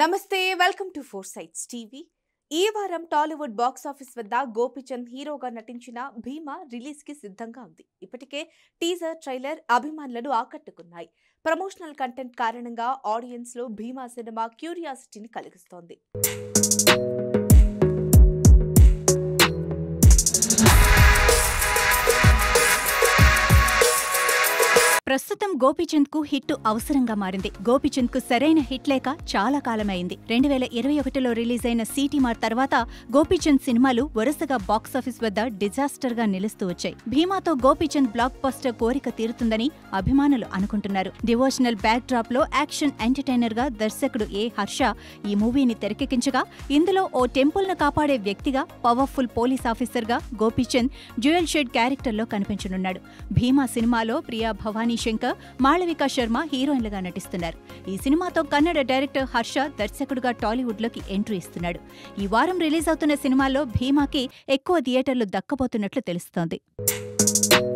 నమస్తే welcome to four sites TV ఈ వారం టాలీవుడ్ బాక్స్ ఆఫీస్ వద్ద గోపిచంద్ హీరోగా నటించిన భీమా రిలీజ్ కి సిద్ధంగా ఉంది ఇప్పటికే టీజర్ ట్రైలర్ అభిమానులను ఆకట్టుకున్నాయి ప్రమోషనల్ కంటెంట్ కారణంగా ఆడియన్స్ లో భీమా సినిమా క్యూరియాసిటీని కలిగిస్తోంది ప్రస్తుతం గోపీచంద్ కు హిట్ అవసరంగా మారింది గోపీచంద్ కు సరైన హిట్ లేక చాలా కాలమైంది రెండు వేల ఇరవై ఒకటిలో రిలీజ్ అయిన సిటీ మార్ తర్వాత గోపీచంద్ సినిమాలు వరుసగా బాక్సాఫీస్ వద్ద డిజాస్టర్ గా నిలుస్తూ వచ్చాయి భీమాతో గోపీచంద్ బ్లాక్ బస్టర్ కోరిక తీరుతుందని అభిమానులు అనుకుంటున్నారు డివోషనల్ బ్యాక్ డ్రాప్ లో యాక్షన్ ఎంటర్టైనర్ గా దర్శకుడు ఏ హర్ష ఈ మూవీని తెరకెక్కించగా ఇందులో ఓ టెంపుల్ ను కాపాడే వ్యక్తిగా పవర్ఫుల్ పోలీస్ ఆఫీసర్ గా గోపీచంద్ డ్యూయల్ షేడ్ క్యారెక్టర్ లో కనిపించనున్నాడు భీమా సినిమాలో ప్రియా భవానీ శంకర్ మాళవిక శర్మ హీరోయిన్లుగా నటిస్తున్నారు ఈ సినిమాతో కన్నడ డైరెక్టర్ హర్ష దర్శకుడుగా టాలీవుడ్ లోకి ఎంట్రీ ఇస్తున్నాడు ఈ వారం రిలీజ్ అవుతున్న సినిమాల్లో భీమాకి ఎక్కువ థియేటర్లు దక్కబోతున్నట్లు తెలుస్తోంది